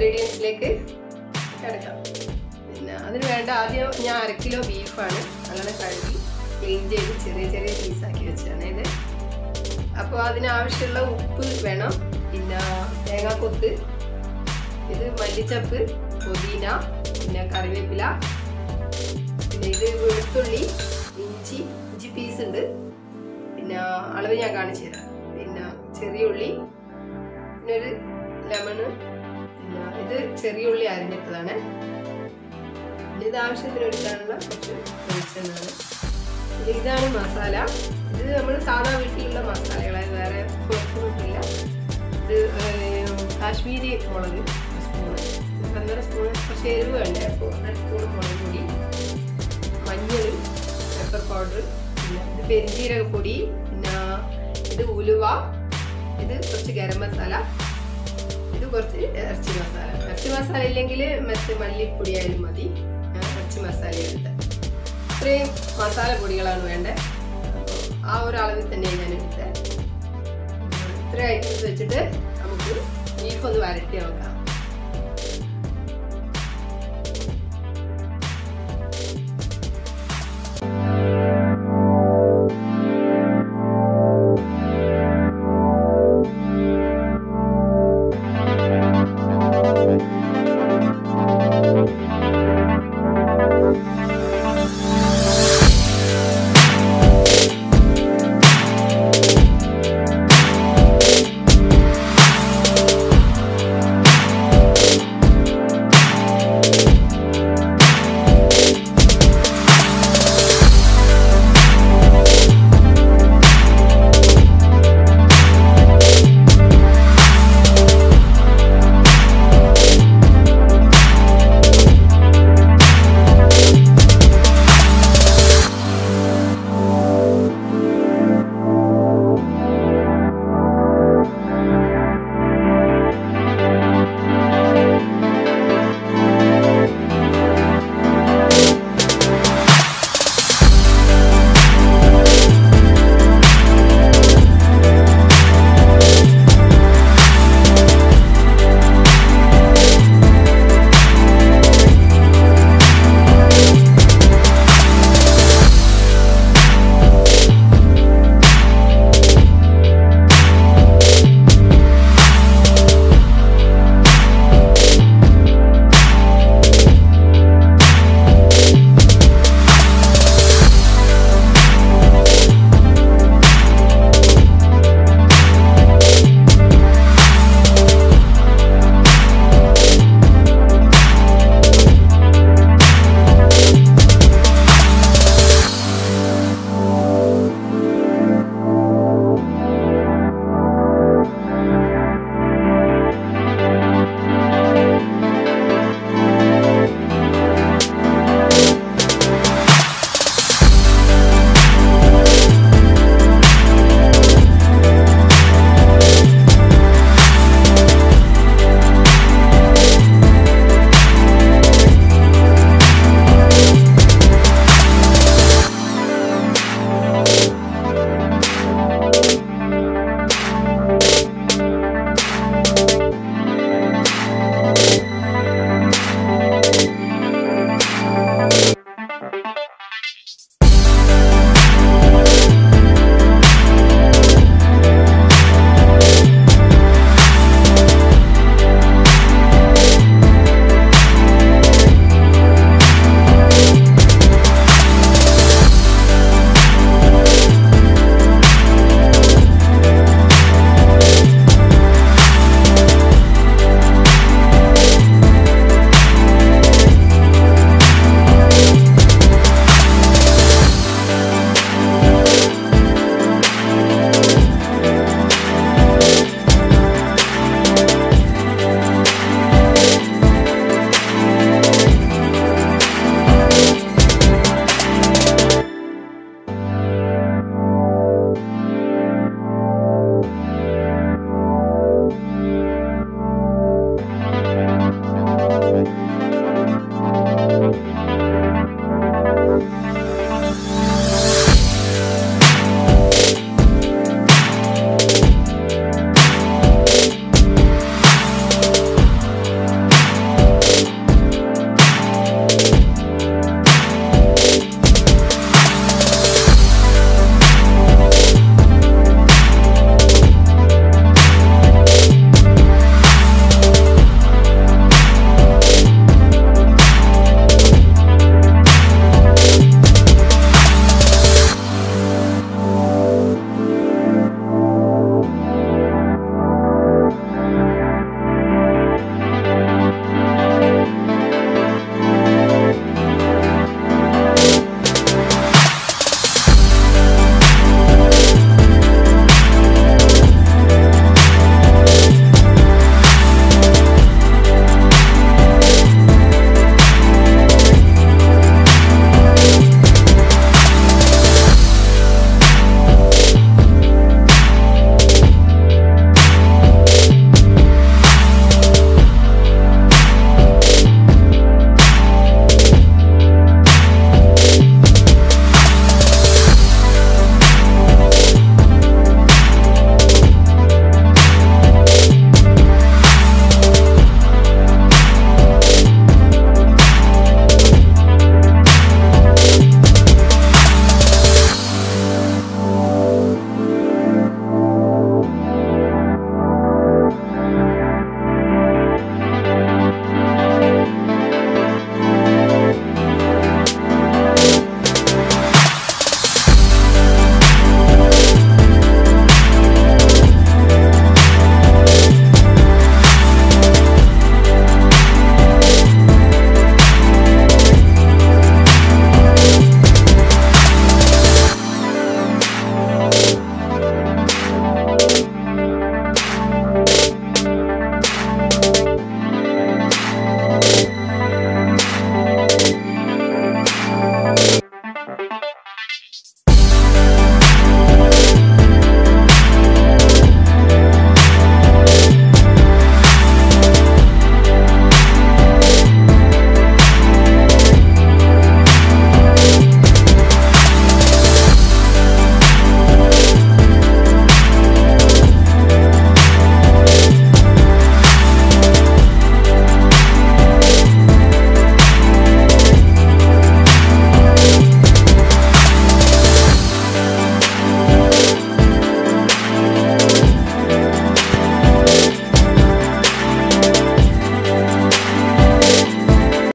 ഇൻഗ്രീഡിയൻസിലേക്ക് കിടക്കാം പിന്നെ അതിന് വേണ്ട ആദ്യം ഞാൻ അര കിലോ ബീഫാണ് അങ്ങനെ കഴുകി ക്ലീൻ ചെയ്ത് ചെറിയ ചെറിയ പീസാക്കി വെച്ചാണ് ഇത് അപ്പോൾ അതിനാവശ്യമുള്ള ഉപ്പ് വേണം പിന്നെ തേങ്ങാക്കൊത്ത് ഇത് മല്ലിച്ചപ്പ് പുതിന പിന്നെ കറിവേപ്പില പിന്നെ ഇത് വെളുത്തുള്ളി ഇഞ്ചി ഇഞ്ചി പീസ് ഉണ്ട് പിന്നെ അളവ് ഞാൻ കാണിച്ചു തരാം പിന്നെ ചെറിയ ഉള്ളി പിന്നെ ഒരു ലെമണ് പിന്നെ ഇത് ചെറിയ ഉള്ളി അരിഞ്ഞിട്ടതാണ് പിന്നെ ഇത് ആവശ്യത്തിന് എടുക്കാനുള്ള കുറച്ച് വെളിച്ചെണ്ണാണ് പിന്നെ ഇതാണ് മസാല ഇത് നമ്മൾ സാധാ വീട്ടിലുള്ള മസാലകളാണ് വേറെ പുറത്തൊന്നുമില്ല ഇത് ഏർ, കാശ്മീരി മുളക് ഒരു സ്പൂണ് ഒന്നര സ്പൂണ് കുറച്ച് എരിവ് വേണ്ടേ അപ്പോൾ ഒന്നര സ്പൂൺ മുളക് പൊടി മഞ്ഞൾ പെപ്പർ പൗഡർ പിന്നെ ഇത് പെരിഞ്ജീരകപ്പൊടി പിന്നെ ഇത് ഉലുവ ഇത് കുറച്ച് ഗരം മസാല ഇത് കുറച്ച് ഇറച്ചി മസാല ഇറച്ചി മസാല ഇല്ലെങ്കിൽ മറ്റ് മല്ലിപ്പൊടി ആയാലും മതി ഞാൻ ഇറച്ചി മസാല എടുത്ത് ഇത്രയും മസാല പൊടികളാണ് വേണ്ടത് അപ്പോൾ ആ ഒരു അളവിൽ തന്നെയാണ് ഞാൻ എടുത്തത് ഇത്രയും ഐറ്റംസ് വെച്ചിട്ട് നമുക്ക് ബീഫ് ഒന്ന് വരട്ടി നോക്കാം